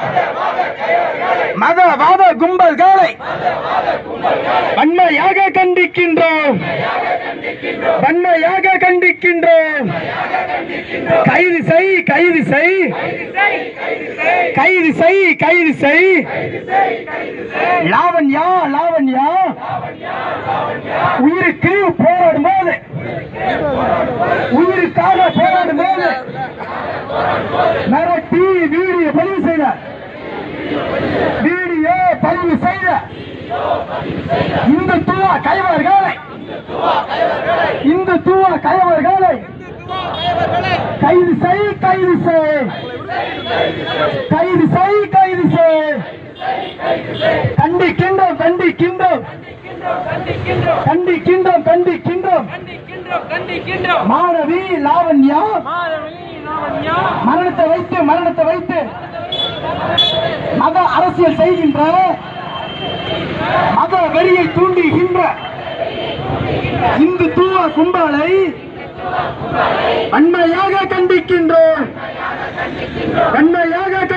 மதவாத கும்பல்களை வன்மையாக கண்டிக்கின்றோம் வன்மையாக கண்டிக்கின்றோம் கைது செய் கைது செய் கைது செய் கைது செய் லாவண்யா லாவண்யா உயிருக்கு போராடும் போது உயிருக்காக போராடும் போது மிரட்டி வீடியோ பதிவு செய்த வீடியோ பதிவு செய்த இந்த துவா கைவர்களை இந்த துவா கைவர்களை கைது செய் கைது செய் கைது செய் கைது செய் கண்டிக்கின்றோம் கண்டிக்கின்றோம் கண்டிக்கின்றோம் கண்டிக்கின்றோம் கண்டிக்கின்றோம் மாணவி லாவண்யா மாதவி லாவண்யா மரணத்தை வைத்து மரணத்தை வைத்து மத அரசியல் செய்கின்ற மத வெறியை தூண்டுகின்ற இந்து தூவ கும்பலை வன்மையாக கண்டிக்கின்றோம் வன்மையாக